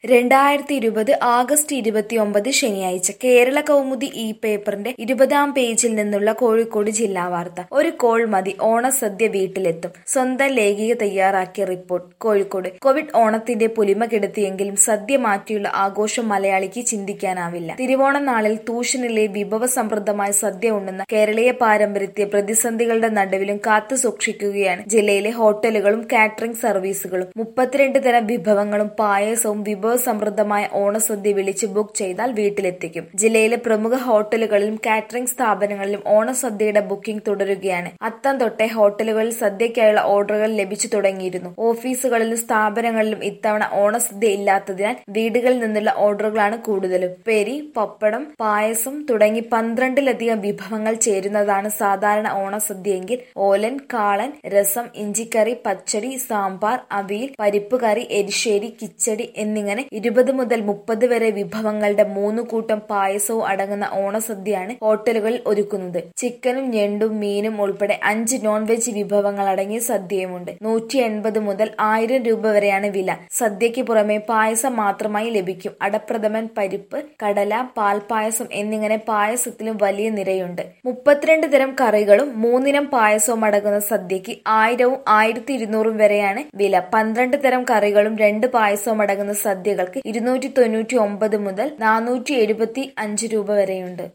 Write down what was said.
രണ്ടായിരത്തി ഇരുപത് ആഗസ്റ്റ് ഇരുപത്തിയൊമ്പത് ശനിയാഴ്ച കേരള കൗമുദി ഈ പേപ്പറിന്റെ ഇരുപതാം പേജിൽ നിന്നുള്ള കോഴിക്കോട് ജില്ലാ വാർത്ത ഒരു കോൾ മതി ഓണസദ്യ വീട്ടിലെത്തും സ്വന്തം ലേഖിക തയ്യാറാക്കിയ റിപ്പോർട്ട് കോഴിക്കോട് കോവിഡ് ഓണത്തിന്റെ പൊലിമ കെടുത്തിയെങ്കിലും സദ്യ മാറ്റിയുള്ള ആഘോഷം മലയാളിക്ക് ചിന്തിക്കാനാവില്ല തിരുവോണ നാളിൽ തൂഷനിലെ വിഭവ സമൃദ്ധമായ സദ്യ ഉണ്ടെന്ന കേരളീയ പാരമ്പര്യത്തെ പ്രതിസന്ധികളുടെ നടുവിലും കാത്തു സൂക്ഷിക്കുകയാണ് ജില്ലയിലെ ഹോട്ടലുകളും കാറ്ററിംഗ് സർവീസുകളും മുപ്പത്തിരണ്ട് തരം വിഭവങ്ങളും പായസവും വിഭവ സമൃദ്ധമായ ഓണസദ്യ വിളിച്ച് ബുക്ക് ചെയ്താൽ വീട്ടിലെത്തിക്കും ജില്ലയിലെ പ്രമുഖ ഹോട്ടലുകളിലും കാറ്ററിംഗ് സ്ഥാപനങ്ങളിലും ഓണസദ്യയുടെ ബുക്കിംഗ് തുടരുകയാണ് അത്തം തൊട്ടേ ഹോട്ടലുകളിൽ സദ്യയ്ക്കായുള്ള ഓർഡറുകൾ ലഭിച്ചു തുടങ്ങിയിരുന്നു ഓഫീസുകളിലും സ്ഥാപനങ്ങളിലും ഇത്തവണ ഓണസദ്യ ഇല്ലാത്തതിനാൽ വീടുകളിൽ നിന്നുള്ള ഓർഡറുകളാണ് കൂടുതലും പേരി പപ്പടം പായസം തുടങ്ങി പന്ത്രണ്ടിലധികം വിഭവങ്ങൾ ചേരുന്നതാണ് സാധാരണ ഓണസദ്യയെങ്കിൽ ഓലൻ കാളൻ രസം ഇഞ്ചിക്കറി പച്ചടി സാമ്പാർ അവിയൽ പരിപ്പ് കറി എരിശ്ശേരി കിച്ചടി എന്നിങ്ങനെ ഇരുപത് മുതൽ മുപ്പത് വരെ വിഭവങ്ങളുടെ മൂന്ന് കൂട്ടം പായസവും അടങ്ങുന്ന ഓണസദ്യയാണ് ഹോട്ടലുകളിൽ ഒരുക്കുന്നത് ചിക്കനും ഞണ്ടും മീനും ഉൾപ്പെടെ അഞ്ച് നോൺ വെജ് വിഭവങ്ങൾ അടങ്ങിയ സദ്യയുമുണ്ട് നൂറ്റി എൺപത് മുതൽ ആയിരം രൂപ വരെയാണ് വില സദ്യയ്ക്ക് പുറമെ പായസം മാത്രമായി ലഭിക്കും അടപ്രഥമൻ പരിപ്പ് കടല പാൽപായസം എന്നിങ്ങനെ പായസത്തിലും വലിയ നിരയുണ്ട് മുപ്പത്തിരണ്ട് തരം കറികളും മൂന്നിനം പായസവും അടങ്ങുന്ന സദ്യയ്ക്ക് ആയിരവും ആയിരത്തി ഇരുന്നൂറും വരെയാണ് വില പന്ത്രണ്ട് തരം കറികളും രണ്ട് പായസവും അടങ്ങുന്ന സദ്യകൾക്ക് ഇരുന്നൂറ്റി തൊണ്ണൂറ്റി ഒമ്പത് മുതൽ നാനൂറ്റി എഴുപത്തി അഞ്ച് രൂപ വരെയുണ്ട്